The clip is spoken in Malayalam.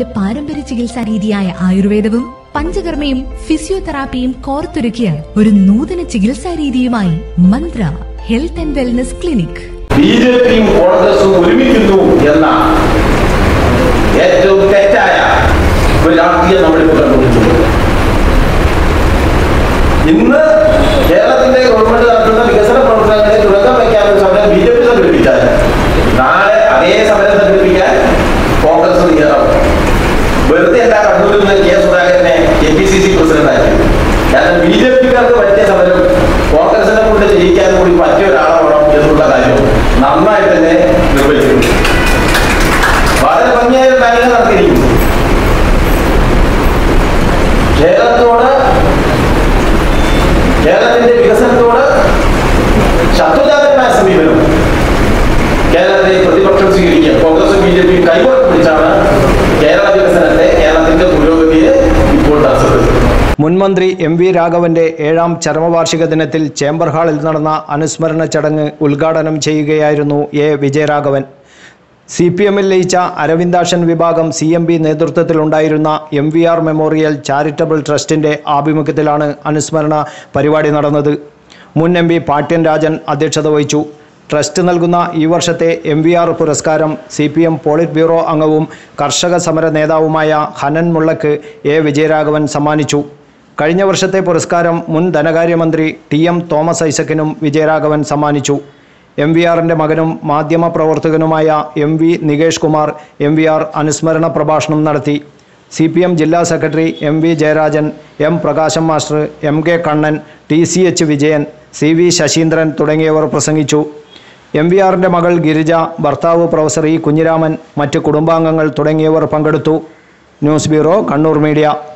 ഭാരതത്തിന്റെ പാരമ്പര്യ ചികിത്സാ രീതിയായ ആയുർവേദവും പഞ്ചകർമ്മയും ഫിസിയോതെറാപ്പിയും കോർത്തിണക്കിയ ഒരു നൂതന ചികിത്സാ രീതിയുമായി Mantra health and wellness clinic B J പിയും കോൺഗ്രസും ഒരുമിക്കുന്നു എന്ന ഏറ്റവും തെറ്റായ ഒരു രാഷ്ട്രീയം നമ്മളിപ്പോൾ കണ്ടുപിടിച്ചിട്ടുണ്ട് ഇന്ന് കേരളത്തിന്റെ ഗവൺമെന്റ് നടത്തുന്ന വികസന പ്രവർത്തനങ്ങളെ തുടക്കം വയ്ക്കാനുള്ള സമരം ബി ജെ പി സംഘടിപ്പിച്ചാൽ നാളെ അതേ സമരം സംഘടിപ്പിക്കാൻ കോൺഗ്രസ് തയ്യാറാവും വെറുതെ എല്ലാ കണ്ണൂരിൽ നിന്ന് കെ സുധാകരനെ K P C C president ആക്കി കാരണം ബി ജെ പിക്കാർക്ക് പറ്റിയ സമരം കോൺഗ്രസിനെ കൊണ്ട് ജയിക്കാൻ കൂടി പറ്റിയ ഒരാളെ വേണം എന്നുള്ള കാര്യം നന്നായി തന്നെ നിർവഹിച്ചിട്ടുണ്ട് വളരെ ഭംഗിയായ ഒരു കാര്യങ്ങൾ നടത്തിയിരിക്കുന്നു കേരളത്തോട് കേരളത്തിന്റെ വികസനത്തോട് ശത്രുജാതമായ സമീപനം കേരളത്തിലെ പ്രതിപക്ഷം സ്വീകരിക്കുക കോൺഗ്രസും ബി ജെ പിയും കൈകോർത്ത് പിടിച്ചാണ് കേരള വികസനത്തെ കേരളത്തിന്റെ പുരോഗതിയെ ഇപ്പോൾ തടസ്സപ്പെടുത്തുന്നത് മുൻമന്ത്രി എം വി രാഘവന്റെ ഏഴാം ചരമവാർഷിക ദിനത്തിൽ ചേംബർ ഹാളിൽ നടന്ന അനുസ്മരണ ചടങ്ങ് ഉദ്ഘാടനം ചെയ്യുകയായിരുന്നു എ വിജയരാഘവൻ സി പി എമ്മിൽ ലയിച്ച അരവിന്ദാക്ഷൻ വിഭാഗം സി എം ബി നേതൃത്വത്തിലുണ്ടായിരുന്ന M V R memorial charitable ട്രസ്റ്റിന്റെ ആഭിമുഖ്യത്തിലാണ് അനുസ്മരണ പരിപാടി നടന്നത് മുൻ എം പി പാട്യൻ രാജൻ അധ്യക്ഷത വഹിച്ചു ട്രസ്റ്റ് നൽകുന്ന ഈ വർഷത്തെ എം വി ആർ പുരസ്കാരം C P M politburo അംഗവും കർഷക സമര നേതാവുമായ ഹനൻ മുള്ളക്ക് എ വിജയരാഘവൻ സമ്മാനിച്ചു കഴിഞ്ഞ വർഷത്തെ പുരസ്കാരം മുൻ ധനകാര്യമന്ത്രി ടി എം തോമസ് ഐസക്കിനും വിജയരാഘവൻ സമ്മാനിച്ചു എം വി ആറിൻ്റെ മകനും മാധ്യമ പ്രവർത്തകനുമായ M V Nikesh Kumar M V R അനുസ്മരണ പ്രഭാഷണം നടത്തി സി പി എം ജില്ലാ secretary M V Jayarajan M Prakasam master M K Kannan T C H Vijayan C V Sasheendran തുടങ്ങിയവർ പ്രസംഗിച്ചു എം വി ആറിൻ്റെ മകൾ ഗിരിജ ഭർത്താവ് പ്രൊഫസർ ഇ കുഞ്ഞിരാമൻ മറ്റ് കുടുംബാംഗങ്ങൾ തുടങ്ങിയവർ പങ്കെടുത്തു ന്യൂസ് ബ്യൂറോ കണ്ണൂർ മീഡിയ